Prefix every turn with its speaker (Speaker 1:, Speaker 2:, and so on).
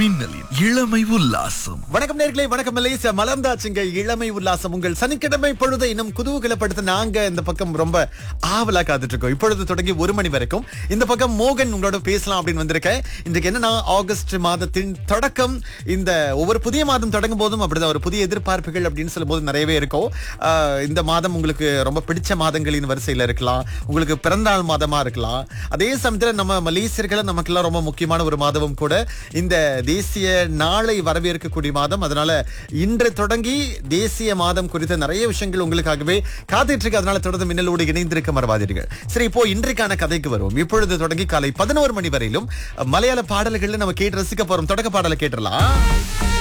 Speaker 1: மின்னலின் இளமை உல்லாசம்
Speaker 2: வணக்கம் நேர்களே வணக்கம் மலேசியா மலர்ந்தாச்சுங்க இளமை உல்லாசம் உங்கள் சனிக்கிழமை பொழுது இன்னும் குதூகலப்படுத்த நாங்க இந்த பக்கம் ரொம்ப ஆவலா காத்துட்டு இருக்கோம் இப்பொழுது தொடங்கி ஒரு மணி வரைக்கும் இந்த பக்கம் மோகன் உங்களோட பேசலாம் அப்படின்னு வந்திருக்கேன் இன்றைக்கு என்னன்னா ஆகஸ்ட் மாதத்தின் தொடக்கம் இந்த ஒவ்வொரு புதிய மாதம் தொடங்கும் போதும் அப்படிதான் ஒரு புதிய எதிர்பார்ப்புகள் அப்படின்னு சொல்லும் போது நிறையவே இருக்கும் ஆஹ் இந்த மாதம் உங்களுக்கு ரொம்ப பிடிச்ச மாதங்களின் வரிசையில இருக்கலாம் உங்களுக்கு பிறந்தநாள் மாதமா இருக்கலாம் அதே சமயத்துல நம்ம மலேசியர்களை நமக்கெல்லாம் ரொம்ப முக்கியமான ஒரு மாதமும் கூட இந்த தேசிய நாளை வரவேற்கக்கூடிய மாதம் அதனால இன்று தொடங்கி தேசிய மாதம் குறித்த நிறைய விஷயங்கள் உங்களுக்காகவே காத்துட்டு இருக்கு அதனால தொடர்ந்து மின்னலோடு இணைந்திருக்க மறவாதீர்கள் சரி இப்போ இன்றைக்கான கதைக்கு வருவோம் இப்பொழுது தொடங்கி காலை பதினோரு மணி வரையிலும் மலையாள பாடல்கள்ல நம்ம கேட்டு ரசிக்க போறோம் தொடக்க பாடலை கேட்டுடலாம்